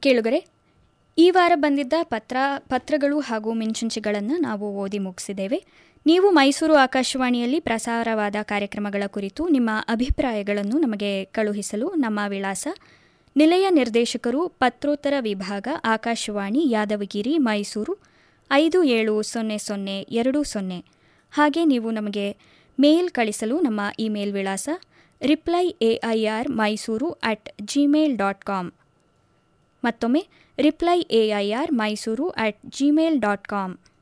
ಕೇಳುಗರೆ ಈ ವಾರ ಬಂದಿದ್ದ ಪತ್ರ ಪತ್ರಗಳು ಹಾಗೂ ಮಿಂಚುಂಚಿಗಳನ್ನು ನಾವು ಓದಿ ಮುಗಿಸಿದ್ದೇವೆ ನೀವು ಮೈಸೂರು ಆಕಾಶವಾಣಿಯಲ್ಲಿ ಪ್ರಸಾರವಾದ ಕಾರ್ಯಕ್ರಮಗಳ ಕುರಿತು ನಿಮ್ಮ ಅಭಿಪ್ರಾಯಗಳನ್ನು ನಮಗೆ ಕಳುಹಿಸಲು ನಮ್ಮ ವಿಳಾಸ ನಿಲಯ ನಿರ್ದೇಶಕರು ಪತ್ರೋತ್ತರ ವಿಭಾಗ ಆಕಾಶವಾಣಿ ಯಾದವಗಿರಿ ಮೈಸೂರು ಐದು ಏಳು ಸೊನ್ನೆ ಸೊನ್ನೆ ಎರಡು ಸೊನ್ನೆ ಹಾಗೆ ನೀವು ನಮಗೆ ಮೇಲ್ ಕಳಿಸಲು ನಮ್ಮ ಇಮೇಲ್ ವಿಳಾಸ reply A I R Mysuru at Gmail dot com ಮತ್ತೊಮ್ಮೆ reply A I R Mysuru at Gmail dot com